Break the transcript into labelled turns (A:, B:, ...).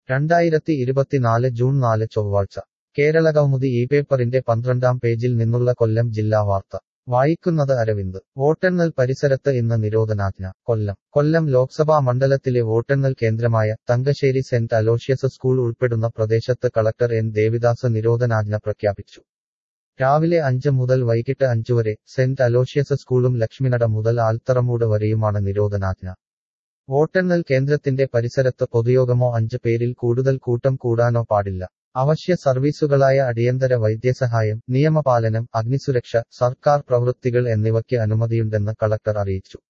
A: രണ്ടായിരത്തി ഇരുപത്തിനാല് ജൂൺ നാല് ചൊവ്വാഴ്ച കേരളകൗമുദി ഈ പേപ്പറിന്റെ പന്ത്രണ്ടാം പേജിൽ നിന്നുള്ള കൊല്ലം ജില്ലാ വാർത്ത വായിക്കുന്നത് അരവിന്ദ് വോട്ടെണ്ണൽ പരിസരത്ത് ഇന്ന് നിരോധനാജ്ഞ കൊല്ലം കൊല്ലം ലോക്സഭാ മണ്ഡലത്തിലെ വോട്ടെണ്ണൽ കേന്ദ്രമായ തങ്കശ്ശേരി സെന്റ് അലോഷ്യസ് സ്കൂൾ ഉൾപ്പെടുന്ന പ്രദേശത്ത് കളക്ടർ എൻ ദേവിദാസ് നിരോധനാജ്ഞ പ്രഖ്യാപിച്ചു രാവിലെ അഞ്ച് മുതൽ വൈകിട്ട് അഞ്ചു വരെ സെന്റ് അലോഷ്യസ് സ്കൂളും ലക്ഷ്മിനട മുതൽ ആൽത്തറമൂട് വരെയുമാണ് നിരോധനാജ്ഞ വോട്ടെണ്ണൽ കേന്ദ്രത്തിന്റെ പരിസരത്ത് പൊതുയോഗമോ അഞ്ച് പേരിൽ കൂടുതൽ കൂട്ടം കൂടാനോ പാടില്ല അവശ്യ സർവീസുകളായ അടിയന്തര വൈദ്യസഹായം നിയമപാലനം അഗ്നിസുരക്ഷ സർക്കാർ പ്രവൃത്തികൾ എന്നിവയ്ക്ക് അനുമതിയുണ്ടെന്ന് കളക്ടർ അറിയിച്ചു